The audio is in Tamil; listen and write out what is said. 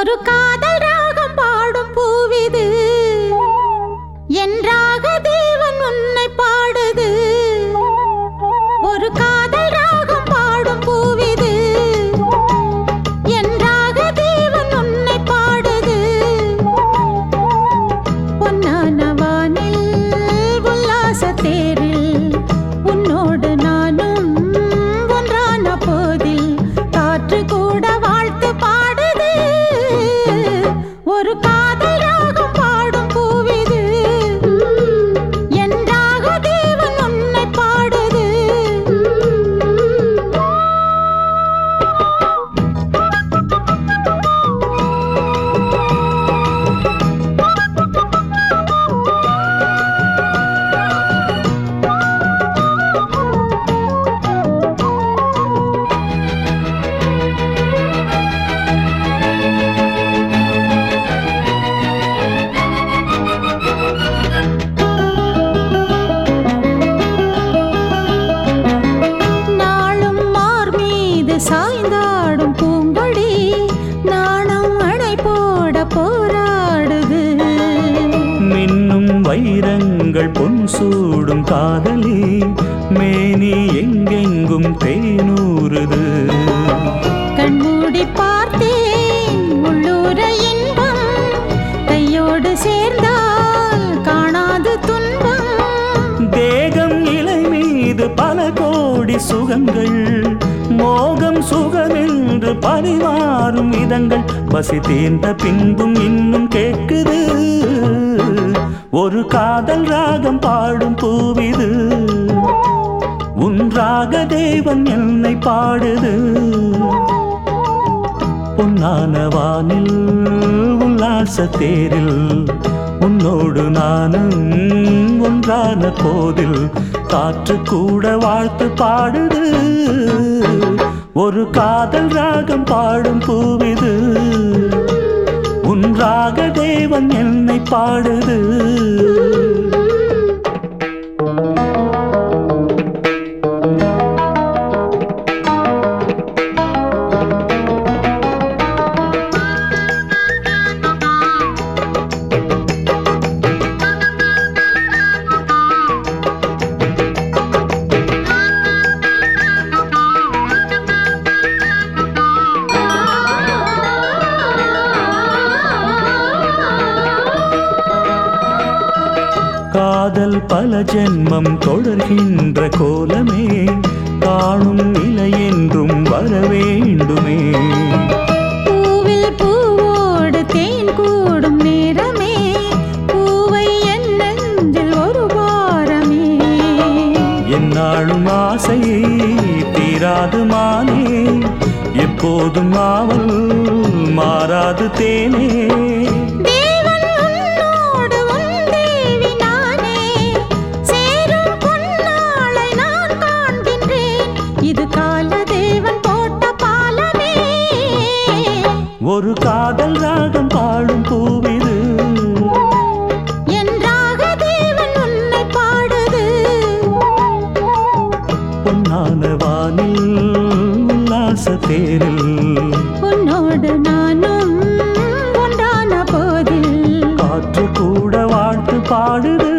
ஒரு காதல் ராகம் பாடும் பூவிது என்றாக தேவன் உன்னை பாடுது ஒரு காதல் ராகம் பாடும் பூவிது என்றாக தேவன் உன்னை பாடுது பொன்னான வானில் உல்லாச தேரில் உன்னோடு நானும் ஒன்றான போதில் காற்று கூட வாழ்த்து பாடுது ஒரு காதல் ராகம் பாடும் பூவிது என்றாக தேவன் உன்னை பாடுது நாளும் மார் மீது சாய்ந்தாடும் பூங்கொடி நாணம் அடை போட போராடுது மின்னும் வைரங்கள் பொன் சூடும் காதலி மேனி எங்கெங்கும் தேனூறுது கண்மூடி பார்த்தேன் உள்ளூர இன்பம் கையோடு சேர்ந்தால் காணாது துன்பம் தேகம் இலை மீது பல கோடி சுகங்கள் மோகம் சுகமென்று பரிமாறும் விதங்கள் பசி தீர்ந்த பின்பும் இன்னும் கேட்குது ஒரு காதல் ராகம் பாடும் பூவிது உன்றாக தேவன் என்னை பாடுது பொன்னான வானில் உல்லாச தேரில் உன்னோடு நானும் ஒன்றான போதில் காற்று கூட வாழ்த்து பாடுது ஒரு காதல் ராகம் பாடும் பூவிது உன்றாக தேவன் என்னை பாடுது காதல் பல ஜென்மம் தொடர்கின்ற கோலமே காணும் நிலை என்றும் வர வேண்டுமே பூவில் பூவோடு தேன் கூடும் நேரமே பூவை என் நெஞ்சில் ஒரு வாரமே என்னாலும் ஆசை தீராது மானே எப்போதும் ஆவல் மாறாது தேனே தேவன் உன்னோடு உன் தேவி நானே சேரும் பொன்னாளை நான் காண்கின்றேன் இது கால தேவன் போட்ட பாலமே ஒரு காதல் ராகம் பாடும் பூவிது என்றாக தேவன் உன்னை பாடுது பொன்னான வானில் உல்லாச தேரில் உன்னோடு நானும் ஒன்றான போதில் காற்று கூட வாழ்த்து பாடுது